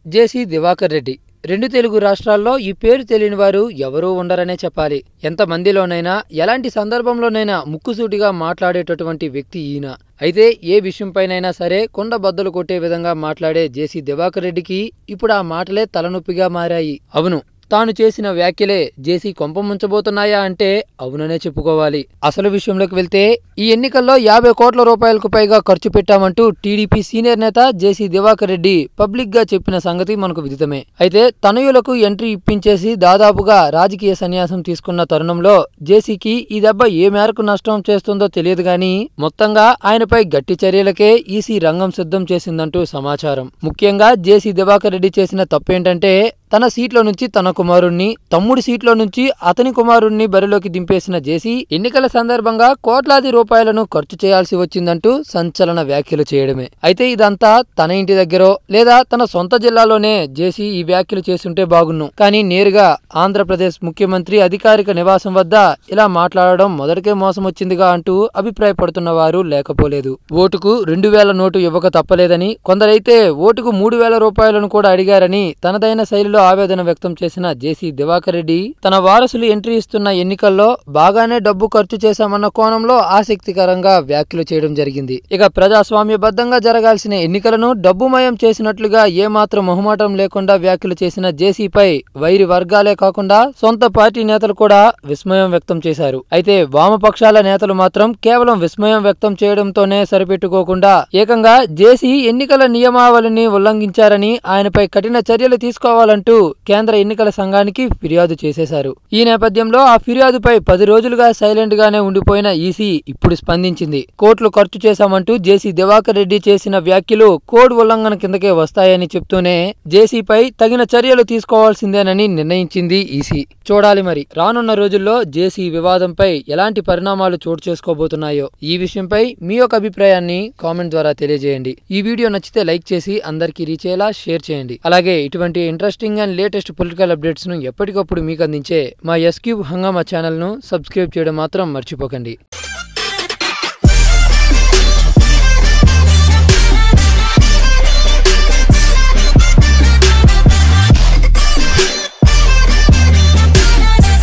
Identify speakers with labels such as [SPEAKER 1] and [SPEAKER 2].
[SPEAKER 1] జేసీ దివాకర్ రెడ్డి రెండు తెలుగు రాష్ట్రాల్లో ఈ పేరు తెలియని వారు ఎవరూ ఉండరనే చెప్పాలి ఎంతమందిలోనైనా ఎలాంటి సందర్భంలోనైనా ముక్కుసూటిగా మాట్లాడేటటువంటి వ్యక్తి ఈయన అయితే ఏ విషయంపైనైనా సరే కొండ బద్దలు కొట్టే విధంగా మాట్లాడే జేసీ దివాకర్ రెడ్డికి ఇప్పుడు ఆ మాటలే తలనొప్పిగా మారాయి అవును తాను చేసిన వ్యాఖ్యలే జేసీ కొంప ముంచబోతున్నాయా అంటే అవుననే చెప్పుకోవాలి అసలు విషయంలోకి వెళ్తే ఈ ఎన్నికల్లో యాభై కోట్ల రూపాయలకు పైగా ఖర్చు పెట్టామంటూ టీడీపీ సీనియర్ నేత జేసీ దివాకర్ రెడ్డి పబ్లిక్ గా చెప్పిన సంగతి మనకు విదితమే అయితే తనయులకు ఎంట్రీ ఇప్పించేసి దాదాపుగా రాజకీయ సన్యాసం తీసుకున్న తరుణంలో జేసీకి ఈ దెబ్బ ఏ మేరకు నష్టం చేస్తుందో తెలియదు గాని మొత్తంగా ఆయనపై గట్టి చర్యలకే ఈసీ రంగం సిద్ధం చేసిందంటూ సమాచారం ముఖ్యంగా జేసీ దివాకర్ రెడ్డి చేసిన తప్పేంటంటే తన సీట్లో నుంచి తన కుమారుణ్ణి తమ్ముడి సీట్లో నుంచి అతని కుమారుణ్ణి బరిలోకి దింపేసిన జేసీ ఎన్నికల సందర్భంగా కోట్లాది రూపాయలను ఖర్చు చేయాల్సి వచ్చిందంటూ సంచలన వ్యాఖ్యలు చేయడమే అయితే ఇదంతా తన ఇంటి దగ్గరో లేదా తన సొంత జిల్లాలోనే జేసీ ఈ వ్యాఖ్యలు చేస్తుంటే బాగున్ను కానీ నేరుగా ఆంధ్రప్రదేశ్ ముఖ్యమంత్రి అధికారిక నివాసం వద్ద ఇలా మాట్లాడడం మొదటికే మోసం వచ్చిందిగా అంటూ అభిప్రాయపడుతున్న వారు లేకపోలేదు ఓటుకు రెండు వేల నోటు ఇవ్వక తప్పలేదని కొందరైతే ఓటుకు మూడు వేల రూపాయలను కూడా అడిగారని తనదైన శైలిలో ఆవేదన వ్యక్తం చేసిన జేసీ దివాకర్ రెడ్డి తన వారసులు ఎంట్రీ ఇస్తున్న ఎన్నికల్లో బాగానే డబ్బు ఖర్చు చేశామన్న కోణంలో ఆసక్తికరంగా వ్యాఖ్యలు చేయడం జరిగింది ఇక ప్రజాస్వామ్యబద్ధంగా జరగాల్సిన ఎన్నికలను డబ్బుమయం చేసినట్లుగా ఏమాత్రం మొహమాటం లేకుండా వ్యాఖ్యలు చేసిన జేసీపై వైరి వర్గాలే కాకుండా సొంత పార్టీ నేతలు కూడా విస్మయం వ్యక్తం చేశారు అయితే వామపక్షాల నేతలు మాత్రం కేవలం విస్మయం వ్యక్తం చేయడంతోనే సరిపెట్టుకోకుండా ఏకంగా జేసీ ఎన్నికల నియమావళిని ఉల్లంఘించారని ఆయనపై కఠిన చర్యలు తీసుకోవాలంటూ కేంద్ర ఎన్నికల సంఘానికి ఫిర్యాదు చేసేశారు ఈ నేపథ్యంలో ఆ ఫిర్యాదుపై పది రోజులుగా సైలెంట్ గానే ఉండిపోయిన ఈసీ ఇప్పుడు స్పందించింది కోట్లు ఖర్చు చేశామంటూ జేసీ దివాకర్ రెడ్డి చేసిన వ్యాఖ్యలు కోడ్ ఉల్లంఘన కిందకే వస్తాయని చెప్తూనే జేసీపై తగిన చర్యలు తీసుకోవాల్సిందేనని నిర్ణయించింది ఈసీ చూడాలి మరి రానున్న రోజుల్లో జేసీ వివాదంపై ఎలాంటి పరిణామాలు చోటు చేసుకోబోతున్నాయో ఈ విషయంపై మీ యొక్క అభిప్రాయాన్ని కామెంట్ ద్వారా తెలియజేయండి ఈ వీడియో నచ్చితే లైక్ చేసి అందరికీ రీచ్ అయ్యేలా షేర్ చేయండి అలాగే ఇటువంటి interesting and latest political updates ను ఎప్పటికప్పుడు మీకు అందించే మా ఎస్క్యూబ్ హంగామా ఛానల్ ను సబ్స్క్రైబ్ చేయడం మాత్రం మర్చిపోకండి